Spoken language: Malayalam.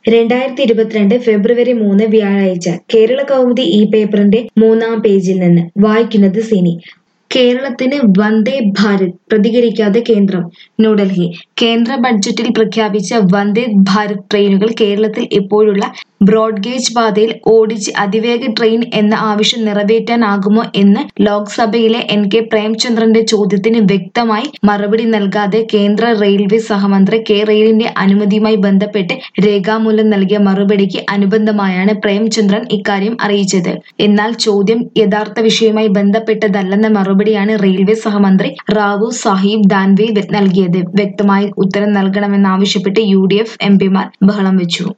രണ്ടായിരത്തി ഇരുപത്തിരണ്ട് ഫെബ്രുവരി മൂന്ന് വ്യാഴാഴ്ച കേരള കൗമുദി ഈ പേപ്പറിന്റെ മൂന്നാം പേജിൽ നിന്ന് വായിക്കുന്നത് സിനി കേരളത്തിന് വന്ദേ ഭാരത് പ്രതികരിക്കാതെ കേന്ദ്രം ന്യൂഡൽഹി കേന്ദ്ര ബഡ്ജറ്റിൽ പ്രഖ്യാപിച്ച വന്ദേ ഭാരത് ട്രെയിനുകൾ കേരളത്തിൽ ഇപ്പോഴുള്ള ബ്രോഡ്ഗേജ് പാതയിൽ ഓടിച്ച് അതിവേഗ ട്രെയിൻ എന്ന ആവശ്യം നിറവേറ്റാനാകുമോ എന്ന് ലോക്സഭയിലെ എൻ കെ പ്രേംചന്ദ്രന്റെ ചോദ്യത്തിന് വ്യക്തമായി മറുപടി നൽകാതെ കേന്ദ്ര റെയിൽവേ സഹമന്ത്രി കെ റെയിലിന്റെ അനുമതിയുമായി ബന്ധപ്പെട്ട് രേഖാമൂലം നൽകിയ മറുപടിക്ക് അനുബന്ധമായാണ് പ്രേംചന്ദ്രൻ ഇക്കാര്യം അറിയിച്ചത് എന്നാൽ ചോദ്യം യഥാർത്ഥ വിഷയവുമായി ബന്ധപ്പെട്ടതല്ലെന്ന മറുപടിയാണ് റെയിൽവേ സഹമന്ത്രി റാവു സാഹിബ് ദാൻവെ നൽകിയത് വ്യക്തമായ ഉത്തരം നൽകണമെന്നാവശ്യപ്പെട്ട് യു ഡി എഫ് എം പിമാർ ബഹളം വെച്ചു